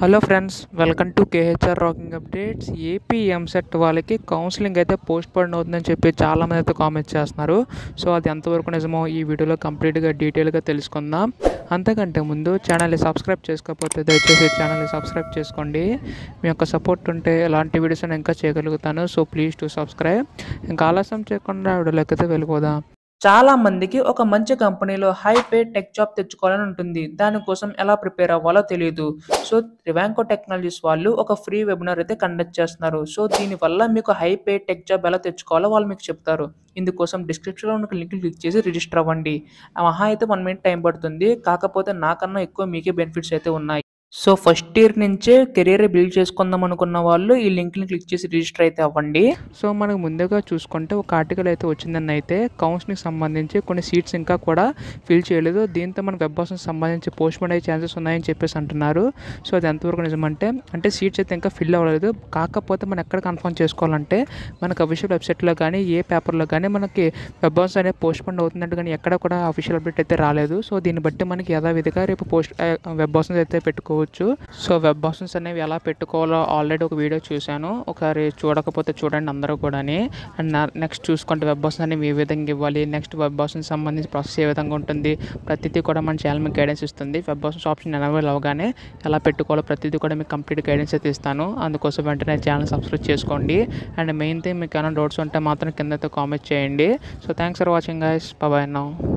hello friends welcome to KHR rocking updates AP EAMCET వాళ్ళకి counselling అయితే post phone అవుతుందని చెప్పి చాలామంది అయితే కామెంట్ చేస్తున్నారు సో అది ఎంతవరకు నిజమో ఈ వీడియోలో కంప్లీట్గా డీటెయిల్గా తెలుసుకుందాం అంతకంటే ముందు ఛానల్ని సబ్స్క్రైబ్ చేసుకోకపోతే దయచేసి ఛానల్ని సబ్స్క్రైబ్ చేసుకోండి మీ యొక్క సపోర్ట్ ఉంటే ఎలాంటి వీడియోస్ నేను ఇంకా చేయగలుగుతాను సో ప్లీజ్ టు సబ్స్క్రైబ్ ఇంకా ఆలస్యం చేయకుండా వీడియోలోకి అయితే వెళ్ళిపోదాం చాలా మందికి ఒక మంచి కంపెనీలో హై పే టెక్ జాబ్ తెచ్చుకోవాలని ఉంటుంది దానికోసం ఎలా ప్రిపేర్ అవ్వాలో తెలియదు సో రివాంకో టెక్నాలజీస్ వాళ్ళు ఒక ఫ్రీ వెబినార్ అయితే కండక్ట్ చేస్తున్నారు సో దీనివల్ల మీకు హై పే టెక్ జాబ్ ఎలా తెచ్చుకోవాలో వాళ్ళు మీకు చెప్తారు ఇందుకోసం డిస్క్రిప్షన్లో ఉన్న లింక్ క్లిక్ చేసి రిజిస్టర్ అవ్వండి ఆ మహా అయితే వన్ మినిట్ టైం పడుతుంది కాకపోతే నాకన్నా ఎక్కువ మీకే బెనిఫిట్స్ అయితే ఉన్నాయి సో ఫస్ట్ ఇయర్ నుంచే కెరీర్ బిల్డ్ చేసుకుందాం అనుకున్న వాళ్ళు ఈ లింక్ని క్లిక్ చేసి రిజిస్టర్ అయితే అవ్వండి సో మనకు ముందుగా చూసుకుంటే ఒక ఆర్టికల్ అయితే వచ్చిందని అయితే కౌన్సిలింగ్ సంబంధించి కొన్ని సీట్స్ ఇంకా కూడా ఫిల్ చేయలేదు దీంతో మన వెబ్ హాస్టల్ సంబంధించి పోస్ట్ పోన్ అయ్యే ఛాన్సెస్ ఉన్నాయని చెప్పేసి అంటున్నారు సో అది ఎంతవరకు నిజమంటే అంటే సీట్స్ అయితే ఇంకా ఫిల్ అవ్వలేదు కాకపోతే మనం ఎక్కడ కన్ఫర్మ్ చేసుకోవాలంటే మనకు అఫీషియల్ వెబ్సైట్లో కానీ ఏ పేపర్లో కానీ మనకి వెబ్ హాస్టల్ అనేది పోస్ట్ పోన్ అవుతున్నట్టు కానీ ఎక్కడ కూడా అఫీషియల్ అప్డేట్ అయితే రాలేదు సో దీన్ని బట్టి మనకి యథావిధిగా రేపు పోస్ట్ వెబ్ హాస్టల్స్ అయితే పెట్టుకోవచ్చు సో వెబ్ హాస్టల్స్ అనేవి ఎలా పెట్టుకోవాలో ఆల్రెడీ ఒక వీడియో చూశాను ఒకసారి చూడకపోతే చూడండి అందరూ కూడాని అండ్ నెక్స్ట్ చూసుకుంటే వెబ్ హాస్టల్ అనేవి ఏ విధంగా ఇవ్వాలి నెక్స్ట్ వెబ్ హాస్టల్ సంబంధించి ప్రాసెస్ ఏ విధంగా ఉంటుంది ప్రతిదీ కూడా మన ఛానల్ మీకు గైడెన్స్ ఇస్తుంది వెబ్ హాస్టల్స్ ఆప్షన్ ఎనవైల్ అవగానే ఎలా పెట్టుకోవాలో ప్రతిదీ కూడా మీకు కంప్లీట్ గైడెన్స్ అయితే ఇస్తాను అందుకోసం వెంటనే ఛానల్ సబ్స్క్రైబ్ చేసుకోండి అండ్ మెయిన్ థింగ్ మీకు ఏమైనా డౌట్స్ ఉంటే మాత్రం కింద అయితే కామెంట్ చేయండి so thanks for watching guys bye now